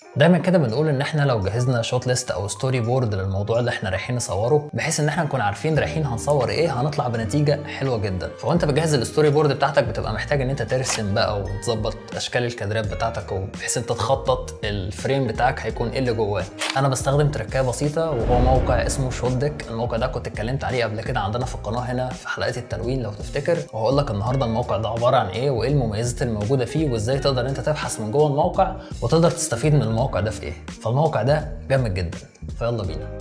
دايما كده بنقول ان احنا لو جهزنا شوت ليست او ستوري بورد للموضوع اللي احنا رايحين نصوره بحيث ان احنا نكون عارفين رايحين هنصور ايه هنطلع بنتيجه حلوه جدا فوانت بتجهز الستوري بورد بتاعتك بتبقى محتاج ان انت ترسم بقى وتظبط اشكال الكادرات بتاعتك وبحيث انت تخطط الفريم بتاعك هيكون ايه اللي جواه انا بستخدم تركايه بسيطه وهو موقع اسمه شوت ديك الموقع ده كنت اتكلمت عليه قبل كده عندنا في القناه هنا في حلقات التلوين لو تفتكر وهقول لك النهارده الموقع ده عباره عن ايه وايه المميزات الموجوده فيه وازاي تقدر انت تبحث من جوه الموقع وتقدر تستفيد من الموقع ده في ايه فالموقع ده جامد جدا فيلا بينا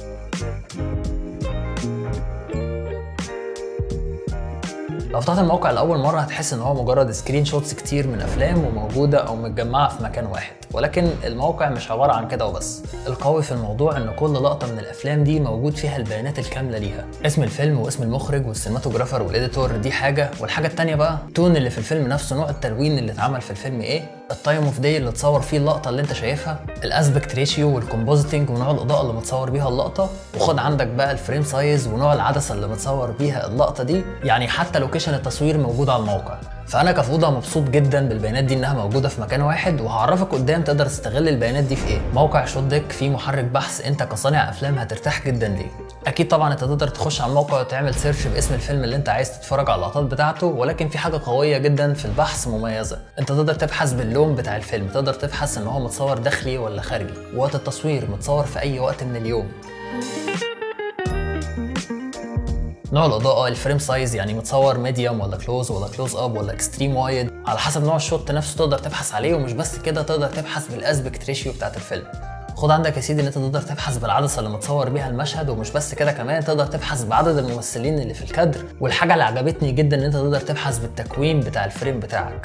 لو فتحت الموقع لاول مره هتحس ان هو مجرد سكرين شوتس كتير من افلام وموجوده او متجمعه في مكان واحد ولكن الموقع مش عباره عن كده وبس القوي في الموضوع ان كل لقطه من الافلام دي موجود فيها البيانات الكامله ليها اسم الفيلم واسم المخرج والسينماتوجرافر والاديتور دي حاجه والحاجه التانيه بقى التون اللي في الفيلم نفسه نوع التلوين اللي اتعمل في الفيلم ايه التايم اوف داي اللي اتصور فيه اللقطه اللي انت شايفها الاسبكت ريشيو والكومبوزيتنج ونوع الاضاءه اللي متصور بيها اللقطه وخد عندك بقى الفريم سايز ونوع العدسه اللي متصور بيها اللقطه دي يعني حتى لوكيشن التصوير موجود على الموقع فانا كفوضى مبسوط جدا بالبيانات دي انها موجوده في مكان واحد وهعرفك قدام تقدر تستغل البيانات دي في ايه موقع شوت ديك فيه محرك بحث انت كصانع افلام هترتاح جدا ليه اكيد طبعا انت تقدر تخش على الموقع وتعمل سيرش باسم الفيلم اللي انت عايز تتفرج على اللقطات بتاعته ولكن في حاجه قويه جدا في البحث مميزه انت تقدر تبحث باللون بتاع الفيلم تقدر تبحث ان هو متصور داخلي ولا خارجي وقت التصوير متصور في اي وقت من اليوم نوع الاضاءه الفريم سايز يعني متصور ميديوم ولا كلوز ولا كلوز اب ولا اكستريم وايد على حسب نوع الشوت نفسه تقدر تبحث عليه ومش بس كده تقدر تبحث بالاسبكت ريشيو بتاعت الفيلم خد عندك يا سيدي ان انت تقدر تبحث بالعدسه اللي متصور بيها المشهد ومش بس كده كمان تقدر تبحث بعدد الممثلين اللي في الكادر والحاجه اللي عجبتني جدا ان انت تقدر تبحث بالتكوين بتاع الفريم بتاعك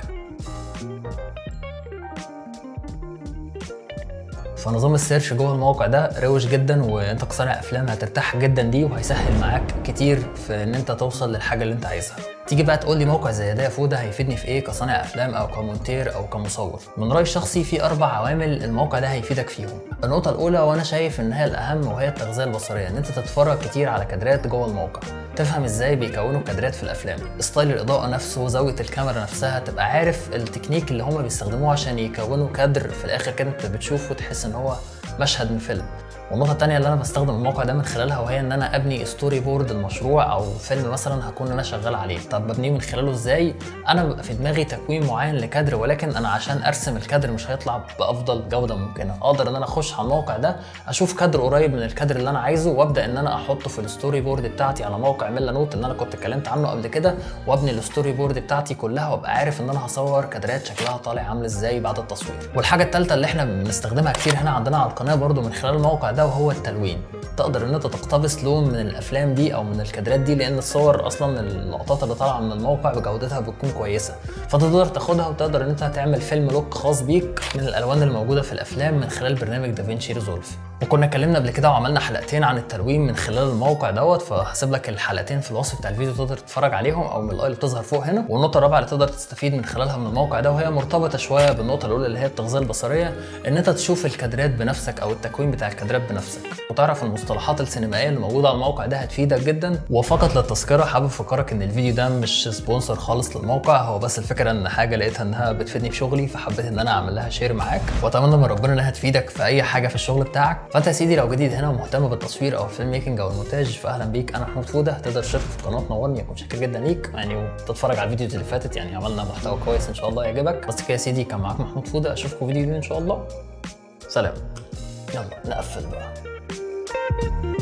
فنظام السيرش جوه الموقع ده روش جدا وانت كصانع افلام هترتاح جدا ليه وهيسهل معاك كتير في ان انت توصل للحاجه اللي انت عايزها تيجي بقى تقول لي موقع زي ده يا فوده هيفيدني في ايه كصانع افلام او كمونتير او كمصور من رايي الشخصي في اربع عوامل الموقع ده هيفيدك فيهم النقطه الاولى وانا شايف ان هي الاهم وهي التغذيه البصريه ان انت تتفرج كتير على كادرات جوه الموقع تفهم ازاي بيكونوا كادرات في الافلام ستايل الاضاءه نفسه زاويه الكاميرا نفسها تبقى عارف التكنيك اللي هما بيستخدموه عشان يكونوا كادر في الاخر كده انت بتشوفه تحس ان هو مشهد من فيلم والنقطة التانية اللي أنا بستخدم الموقع ده من خلالها وهي إن أنا أبني ستوري بورد المشروع أو فيلم مثلا هكون أنا شغال عليه، طب ببنيه من خلاله إزاي؟ أنا بيبقى في دماغي تكوين معين لكادر ولكن أنا عشان أرسم الكادر مش هيطلع بأفضل جودة ممكنة، أقدر إن أنا أخش على الموقع ده أشوف كادر قريب من الكادر اللي أنا عايزه وأبدأ إن أنا أحطه في الستوري بورد بتاعتي على موقع ميلا نوت اللي أنا كنت اتكلمت عنه قبل كده وأبني الستوري بورد بتاعتي كلها وأبقى عارف إن أنا هصور كادرات شكلها طالع عامل إزاي بعد التصوير. والحاجة التالتة اللي إحنا بنستخدمها كتير هنا عندنا على القناة برضو من خلال الموقع ده وهو التلوين. تقدر ان انت تقتبس لون من الافلام دي او من الكادرات دي لان الصور اصلا اللقطات اللي طالعه من الموقع بجودتها بتكون كويسه فتقدر تاخدها وتقدر ان انت تعمل فيلم لوك خاص بيك من الالوان الموجوده في الافلام من خلال برنامج دافينشي ريزولف وكنا اتكلمنا قبل كده وعملنا حلقتين عن التلوين من خلال الموقع دوت فهسيب لك الحلقتين في الوصف بتاع الفيديو تقدر تتفرج عليهم او من الاي اللي بتظهر فوق هنا والنقطه الرابعه اللي تقدر تستفيد من خلالها من الموقع ده وهي مرتبطه شويه بالنقطه الاولى اللي هي التغذيه البصريه ان انت تشوف الكادرات بنفسك او التكوين بتاع الكادرات بنفسك وتعرف المصطلحات السينمائيه اللي موجوده على الموقع ده هتفيدك جدا وفقط للتذكره حابب افكرك ان الفيديو ده مش سبونسر خالص للموقع هو بس الفكره ان حاجه لقيتها انها بتفيدني في شغلي فحبيت ان انا اعمل لها شير معاك واتمنى من ربنا انها تفيدك في اي حاجه في الشغل بتاعك فانت يا سيدي لو جديد هنا ومهتم بالتصوير او الفيلم ميكنج او المونتاج فاهلا بيك انا محمود فوده تقدر تشترك في القناه تنورني اكون شاكر جدا ليك يعني وتتفرج على الفيديوز اللي فاتت يعني عملنا محتوى كويس ان شاء الله يعجبك بس كده يا سيدي كان معاك محمود فوده اشوفكم فيديو جديد ان شاء الله سلام يلا نقفل بقى